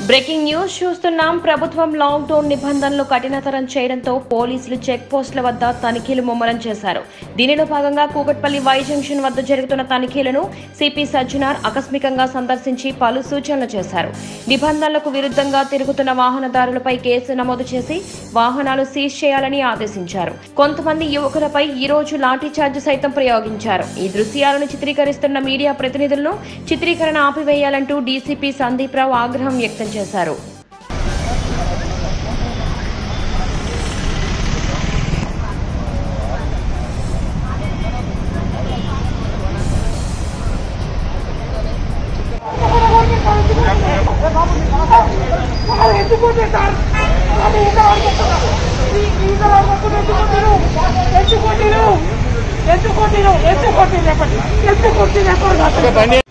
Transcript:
breaking news చూస్తున్నాం ప్రభుత్వం lockdown నిబంధనలు కఠినతరం చేయడంతో పోలీసులు చెక్ పోస్టుల వద్ద తనిఖీలు ముమ్మరం చేశారు దీనిలో భాగంగా కూకట్పల్లి వై జంక్షన్ వద్ద జరుగుతున్న తనిఖీలను సిపి సజ్జనార్ ఆకస్మికంగా సందర్శించి పలు సూచనలు చేశారు నిబంధనలకు విరుద్ధంగా తిరుగుతున్న వాహనదారులపై కేసు నమోదు చేసి వాహనాలు సీజ్ చేయాలని ఆదేశించారు కొంతమంది యువకులపై ఈ రోజు లాఠీచార్జ్ సైతం ప్రయోగించారు ఈ దృశ్యాలను చిత్రీకరిస్తున్న మీడియా ప్రతినిధులను చిత్రీకరణ ఆపివేయాలంటూ డీసీపీ సందీప్ రావు ఆగ్రహం వ్యక్తం చేశారు ఎందుకుంటే సార్ అది ఇంకా అనుకుంటున్నారు ఇంకా అనుకుంటున్నారు ఎందుకు కొట్టిరు ఎందుకు కొట్టిరు ఎందుకు కొట్టిరు ఎందుకు కొట్టిరు ఎప్పుడు